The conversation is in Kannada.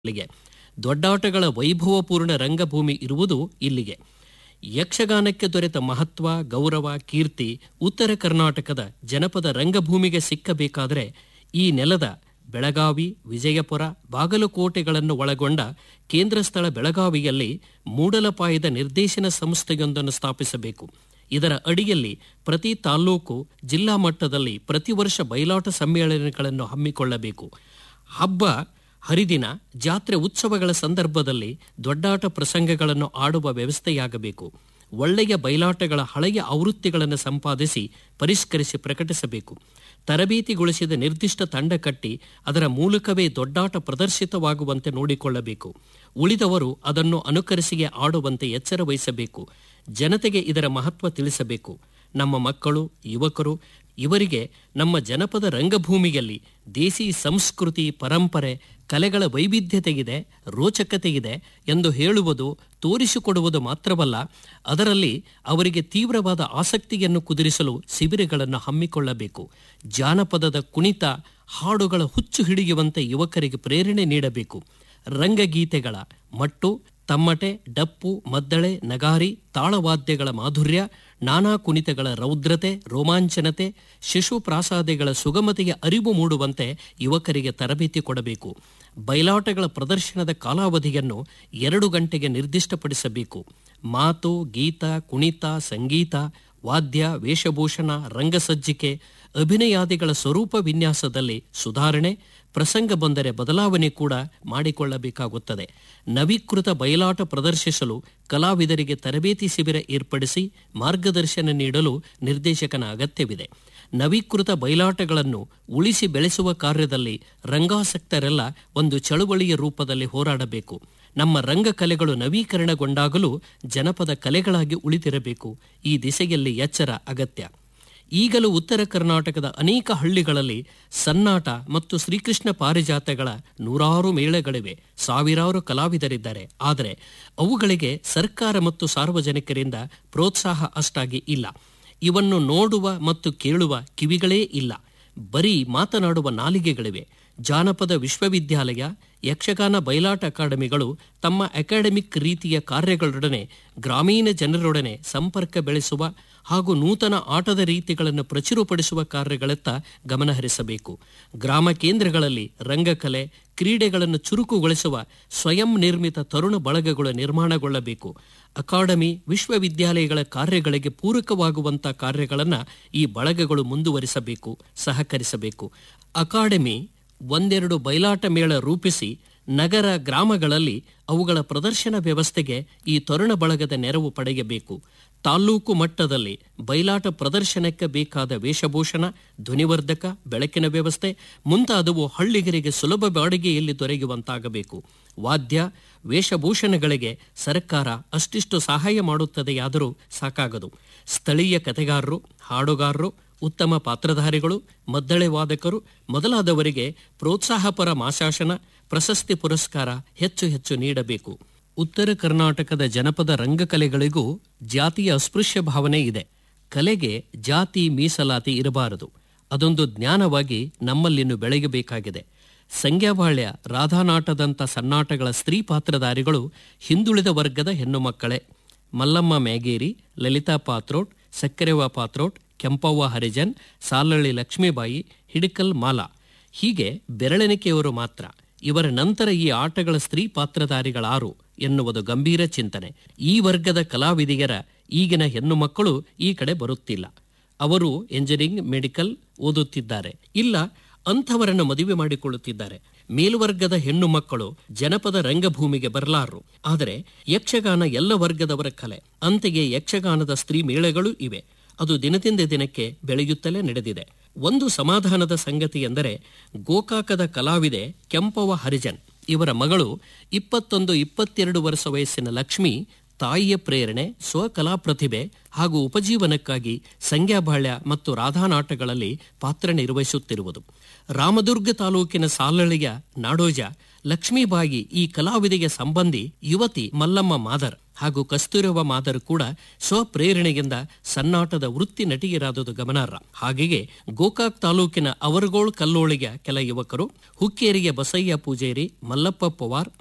ಇಲ್ಲಿಗೆ ದೊಡ್ಡಾಟಗಳ ವೈಭವಪೂರ್ಣ ರಂಗಭೂಮಿ ಇರುವುದು ಇಲ್ಲಿಗೆ ಯಕ್ಷಗಾನಕ್ಕೆ ದೊರೆತ ಮಹತ್ವ ಗೌರವ ಕೀರ್ತಿ ಉತ್ತರ ಕರ್ನಾಟಕದ ಜನಪದ ರಂಗಭೂಮಿಗೆ ಸಿಕ್ಕಬೇಕಾದರೆ ಈ ನೆಲದ ಬೆಳಗಾವಿ ವಿಜಯಪುರ ಬಾಗಲಕೋಟೆಗಳನ್ನು ಒಳಗೊಂಡ ಕೇಂದ್ರ ಸ್ಥಳ ಬೆಳಗಾವಿಯಲ್ಲಿ ಮೂಡಲಪಾಯದ ನಿರ್ದೇಶನ ಸಂಸ್ಥೆಯೊಂದನ್ನು ಸ್ಥಾಪಿಸಬೇಕು ಇದರ ಅಡಿಯಲ್ಲಿ ಪ್ರತಿ ತಾಲ್ಲೂಕು ಜಿಲ್ಲಾ ಮಟ್ಟದಲ್ಲಿ ಪ್ರತಿ ವರ್ಷ ಬಯಲಾಟ ಸಮ್ಮೇಳನಗಳನ್ನು ಹಮ್ಮಿಕೊಳ್ಳಬೇಕು ಹಬ್ಬ ಹರಿದಿನ ಜಾತ್ರೆ ಉತ್ಸವಗಳ ಸಂದರ್ಭದಲ್ಲಿ ದೊಡ್ಡಾಟ ಪ್ರಸಂಗಗಳನ್ನು ಆಡುವ ವ್ಯವಸ್ಥೆಯಾಗಬೇಕು ಒಳ್ಳೆಯ ಬಯಲಾಟಗಳ ಹಳೆಯ ಆವೃತ್ತಿಗಳನ್ನು ಸಂಪಾದಿಸಿ ಪರಿಷ್ಕರಿಸಿ ಪ್ರಕಟಿಸಬೇಕು ತರಬೇತಿಗೊಳಿಸಿದ ನಿರ್ದಿಷ್ಟ ತಂಡ ಕಟ್ಟಿ ಅದರ ಮೂಲಕವೇ ದೊಡ್ಡಾಟ ಪ್ರದರ್ಶಿತವಾಗುವಂತೆ ನೋಡಿಕೊಳ್ಳಬೇಕು ಉಳಿದವರು ಅದನ್ನು ಅನುಕರಿಸಿಗೆ ಆಡುವಂತೆ ಎಚ್ಚರ ವಹಿಸಬೇಕು ಜನತೆಗೆ ಇದರ ಮಹತ್ವ ತಿಳಿಸಬೇಕು ನಮ್ಮ ಮಕ್ಕಳು ಯುವಕರು ಇವರಿಗೆ ನಮ್ಮ ಜನಪದ ರಂಗಭೂಮಿಯಲ್ಲಿ ದೇಸಿ ಸಂಸ್ಕೃತಿ ಪರಂಪರೆ ಕಲೆಗಳ ವೈವಿಧ್ಯತೆಯಿದೆ ರೋಚಕತೆಯಿದೆ ಎಂದು ಹೇಳುವುದು ತೋರಿಸಿಕೊಡುವುದು ಮಾತ್ರವಲ್ಲ ಅದರಲ್ಲಿ ಅವರಿಗೆ ತೀವ್ರವಾದ ಆಸಕ್ತಿಯನ್ನು ಕುದುರಿಸಲು ಶಿಬಿರಗಳನ್ನು ಹಮ್ಮಿಕೊಳ್ಳಬೇಕು ಜಾನಪದದ ಕುಣಿತ ಹಾಡುಗಳ ಹುಚ್ಚು ಹಿಡಿಯುವಂತೆ ಯುವಕರಿಗೆ ಪ್ರೇರಣೆ ನೀಡಬೇಕು ರಂಗಗೀತೆಗಳ ಮಟ್ಟು ತಮ್ಮಟೆ ಡಪ್ಪು ಮದ್ದಳೆ ನಗಾರಿ ತಾಳವಾದ್ಯಗಳ ಮಾಧುರ್ಯ ನಾನಾ ಕುಣಿತಗಳ ರೌದ್ರತೆ ರೋಮಾಂಚನತೆ ಶಿಶು ಪ್ರಾಸಾದಿಗಳ ಸುಗಮತೆಯ ಅರಿವು ಮೂಡುವಂತೆ ಯುವಕರಿಗೆ ತರಬೇತಿ ಕೊಡಬೇಕು ಬಯಲಾಟಗಳ ಪ್ರದರ್ಶನದ ಕಾಲಾವಧಿಯನ್ನು ಎರಡು ಗಂಟೆಗೆ ನಿರ್ದಿಷ್ಟಪಡಿಸಬೇಕು ಮಾತು ಗೀತ ಕುಣಿತ ಸಂಗೀತ ವಾದ್ಯ ವೇಷಭೂಷಣ ರಂಗಸಜ್ಜಿಕೆ ಅಭಿನಯಾದಿಗಳ ಸ್ವರೂಪ ವಿನ್ಯಾಸದಲ್ಲಿ ಸುಧಾರಣೆ ಪ್ರಸಂಗ ಬಂದರೆ ಬದಲಾವಣೆ ಕೂಡ ಮಾಡಿಕೊಳ್ಳಬೇಕಾಗುತ್ತದೆ ನವೀಕೃತ ಬಯಲಾಟ ಪ್ರದರ್ಶಿಸಲು ಕಲಾವಿದರಿಗೆ ತರಬೇತಿ ಶಿಬಿರ ಏರ್ಪಡಿಸಿ ಮಾರ್ಗದರ್ಶನ ನೀಡಲು ನಿರ್ದೇಶಕನ ಅಗತ್ಯವಿದೆ ನವೀಕೃತ ಬಯಲಾಟಗಳನ್ನು ಉಳಿಸಿ ಬೆಳೆಸುವ ಕಾರ್ಯದಲ್ಲಿ ರಂಗಾಸಕ್ತರೆಲ್ಲ ಒಂದು ಚಳುವಳಿಯ ರೂಪದಲ್ಲಿ ಹೋರಾಡಬೇಕು ನಮ್ಮ ರಂಗ ಕಲೆಗಳು ನವೀಕರಣಗೊಂಡಾಗಲೂ ಜನಪದ ಕಲೆಗಳಾಗಿ ಉಳಿದಿರಬೇಕು ಈ ದಿಸೆಯಲ್ಲಿ ಎಚ್ಚರ ಅಗತ್ಯ ಈಗಲೂ ಉತ್ತರ ಕರ್ನಾಟಕದ ಅನೇಕ ಹಳ್ಳಿಗಳಲ್ಲಿ ಸನ್ನಾಟ ಮತ್ತು ಶ್ರೀಕೃಷ್ಣ ಪಾರಿಜಾತಗಳ ನೂರಾರು ಮೇಳಗಳಿವೆ ಸಾವಿರಾರು ಕಲಾವಿದರಿದ್ದಾರೆ ಆದರೆ ಅವುಗಳಿಗೆ ಸರ್ಕಾರ ಮತ್ತು ಸಾರ್ವಜನಿಕರಿಂದ ಪ್ರೋತ್ಸಾಹ ಅಷ್ಟಾಗಿ ಇಲ್ಲ ಇವನ್ನು ನೋಡುವ ಮತ್ತು ಕೇಳುವ ಕಿವಿಗಳೇ ಇಲ್ಲ ಬರೀ ಮಾತನಾಡುವ ನಾಲಿಗೆಗಳಿವೆ ಜಾನಪದ ವಿಶ್ವವಿದ್ಯಾಲಯ ಯಕ್ಷಗಾನ ಬಯಲಾಟ ಅಕಾಡೆಮಿಗಳು ತಮ್ಮ ಅಕಾಡೆಮಿಕ್ ರೀತಿಯ ಕಾರ್ಯಗಳೊಡನೆ ಗ್ರಾಮೀಣ ಜನರೊಡನೆ ಸಂಪರ್ಕ ಬೆಳೆಸುವ ಹಾಗೂ ನೂತನ ಆಟದ ರೀತಿಗಳನ್ನು ಪ್ರಚುರಪಡಿಸುವ ಕಾರ್ಯಗಳತ್ತ ಗಮನಹರಿಸಬೇಕು ಗ್ರಾಮ ಕೇಂದ್ರಗಳಲ್ಲಿ ರಂಗಕಲೆ ಕ್ರೀಡೆಗಳನ್ನು ಚುರುಕುಗೊಳಿಸುವ ಸ್ವಯಂ ನಿರ್ಮಿತ ತರುಣ ಬಳಗಗಳು ನಿರ್ಮಾಣಗೊಳ್ಳಬೇಕು ಅಕಾಡೆಮಿ ವಿಶ್ವವಿದ್ಯಾಲಯಗಳ ಕಾರ್ಯಗಳಿಗೆ ಪೂರಕವಾಗುವಂಥ ಕಾರ್ಯಗಳನ್ನು ಈ ಬಳಗಗಳು ಮುಂದುವರಿಸಬೇಕು ಸಹಕರಿಸಬೇಕು ಅಕಾಡೆಮಿ ಒಂದೆರಡು ಬಯಲಾಟ ಮೇಳ ರೂಪಿಸಿ ನಗರ ಗ್ರಾಮಗಳಲ್ಲಿ ಅವುಗಳ ಪ್ರದರ್ಶನ ವ್ಯವಸ್ಥೆಗೆ ಈ ತರುಣ ಬಳಗದ ನೆರವು ಪಡೆಯಬೇಕು ತಾಲ್ಲೂಕು ಮಟ್ಟದಲ್ಲಿ ಬಯಲಾಟ ಪ್ರದರ್ಶನಕ್ಕೆ ಬೇಕಾದ ವೇಷಭೂಷಣ ಧ್ವನಿವರ್ಧಕ ಬೆಳಕಿನ ವ್ಯವಸ್ಥೆ ಮುಂತಾದವು ಹಳ್ಳಿಗರಿಗೆ ಸುಲಭ ಬಾಡಿಗೆಯಲ್ಲಿ ದೊರೆಯುವಂತಾಗಬೇಕು ವಾದ್ಯ ವೇಷಭೂಷಣಗಳಿಗೆ ಸರ್ಕಾರ ಅಷ್ಟಿಷ್ಟು ಸಹಾಯ ಮಾಡುತ್ತದೆಯಾದರೂ ಸಾಕಾಗದು ಸ್ಥಳೀಯ ಕತೆಗಾರರು ಹಾಡುಗಾರರು ಉತ್ತಮ ಪಾತ್ರಧಾರಿಗಳು ಮದ್ದಳೆ ವಾದಕರು ಮೊದಲಾದವರಿಗೆ ಪ್ರೋತ್ಸಾಹಪರ ಮಾಶಾಸನ ಪ್ರಶಸ್ತಿ ಪುರಸ್ಕಾರ ಹೆಚ್ಚು ಹೆಚ್ಚು ನೀಡಬೇಕು ಉತ್ತರ ಕರ್ನಾಟಕದ ಜನಪದ ರಂಗಕಲೆಗಳಿಗೂ ಜಾತಿಯ ಅಸ್ಪೃಶ್ಯ ಭಾವನೆ ಇದೆ ಕಲೆಗೆ ಜಾತಿ ಮೀಸಲಾತಿ ಇರಬಾರದು ಅದೊಂದು ಜ್ಞಾನವಾಗಿ ನಮ್ಮಲ್ಲಿನ್ನು ಬೆಳೆಯಬೇಕಾಗಿದೆ ಸಂಗ್ಯಾಬಾಳ್ಯ ರಾಧಾನಾಟದಂಥ ಸನ್ನಾಟಗಳ ಸ್ತ್ರೀ ಪಾತ್ರಧಾರಿಗಳು ಹಿಂದುಳಿದ ವರ್ಗದ ಹೆಣ್ಣು ಮಕ್ಕಳೇ ಮಲ್ಲಮ್ಮ ಮ್ಯಾಗೇರಿ ಲಲಿತಾ ಪಾತ್ರೋಟ್ ಸಕ್ಕರೆವ ಪಾತ್ರೋಟ್ ಕೆಂಪವ್ವ ಹರಿಜನ್ ಸಾಲಳ್ಳಿ ಲಕ್ಷ್ಮೀಬಾಯಿ ಹಿಡಿಕಲ್ ಮಾಲಾ ಹೀಗೆ ಬೆರಳೆಣಿಕೆಯವರು ಮಾತ್ರ ಇವರ ನಂತರ ಈ ಆಟಗಳ ಸ್ತ್ರೀ ಪಾತ್ರಧಾರಿಗಳಾರು ಎನ್ನುವುದು ಗಂಭೀರ ಚಿಂತನೆ ಈ ವರ್ಗದ ಕಲಾವಿದಿಯರ ಈಗಿನ ಹೆಣ್ಣು ಮಕ್ಕಳು ಈ ಕಡೆ ಬರುತ್ತಿಲ್ಲ ಅವರು ಎಂಜಿನಿಯರಿಂಗ್ ಮೆಡಿಕಲ್ ಓದುತ್ತಿದ್ದಾರೆ ಇಲ್ಲ ಅಂಥವರನ್ನು ಮದುವೆ ಮಾಡಿಕೊಳ್ಳುತ್ತಿದ್ದಾರೆ ಮೇಲ್ವರ್ಗದ ಹೆಣ್ಣು ಮಕ್ಕಳು ಜನಪದ ರಂಗಭೂಮಿಗೆ ಬರಲಾರರು ಆದರೆ ಯಕ್ಷಗಾನ ಎಲ್ಲ ವರ್ಗದವರ ಕಲೆ ಅಂತೆಯೇ ಯಕ್ಷಗಾನದ ಸ್ತ್ರೀ ಮೇಳಗಳು ಇವೆ ಅದು ದಿನದಿಂದ ದಿನಕ್ಕೆ ಬೆಳೆಯುತ್ತಲೇ ನಡೆದಿದೆ ಒಂದು ಸಮಾಧಾನದ ಸಂಗತಿ ಎಂದರೆ ಗೋಕಾಕದ ಕಲಾವಿದೆ ಕೆಂಪವ ಹರಿಜನ್ ಇವರ ಮಗಳು ಇಪ್ಪತ್ತೊಂದು ಇಪ್ಪತ್ತೆರಡು ವರ್ಷ ವಯಸ್ಸಿನ ಲಕ್ಷ್ಮಿ ತಾಯಿಯ ಪ್ರೇರಣೆ ಸ್ವಕಲಾ ಪ್ರತಿಭೆ ಹಾಗೂ ಉಪಜೀವನಕ್ಕಾಗಿ ಸಂಗ್ಯಾಬಾಳ್ಯ ಮತ್ತು ರಾಧಾನಾಟಗಳಲ್ಲಿ ಪಾತ್ರ ನಿರ್ವಹಿಸುತ್ತಿರುವುದು ರಾಮದುರ್ಗ ತಾಲೂಕಿನ ಸಾಲಳಿಯ ನಾಡೋಜ ಲಕ್ಷ್ಮೀಬಾಯಿ ಈ ಕಲಾವಿದೆಗೆ ಸಂಬಂಧಿ ಯುವತಿ ಮಲ್ಲಮ್ಮ ಮಾದರ್ ಹಾಗೂ ಕಸ್ತೂರವ ಮಾದರ್ ಕೂಡ ಸ್ವಪ್ರೇರಣೆಯಿಂದ ಸನ್ನಾಟದ ವೃತ್ತಿ ನಟಿಯರಾದುದು ಗಮನಾರ್ಹ ಹಾಗೆಯೇ ಗೋಕಾಕ್ ತಾಲೂಕಿನ ಅವರಗೋಳ್ ಕಲ್ಲೋಳಿಯ ಕೆಲ ಯುವಕರು ಹುಕ್ಕೇರಿಯ ಬಸಯ್ಯ ಪೂಜೇರಿ ಮಲ್ಲಪ್ಪ ಪವಾರ್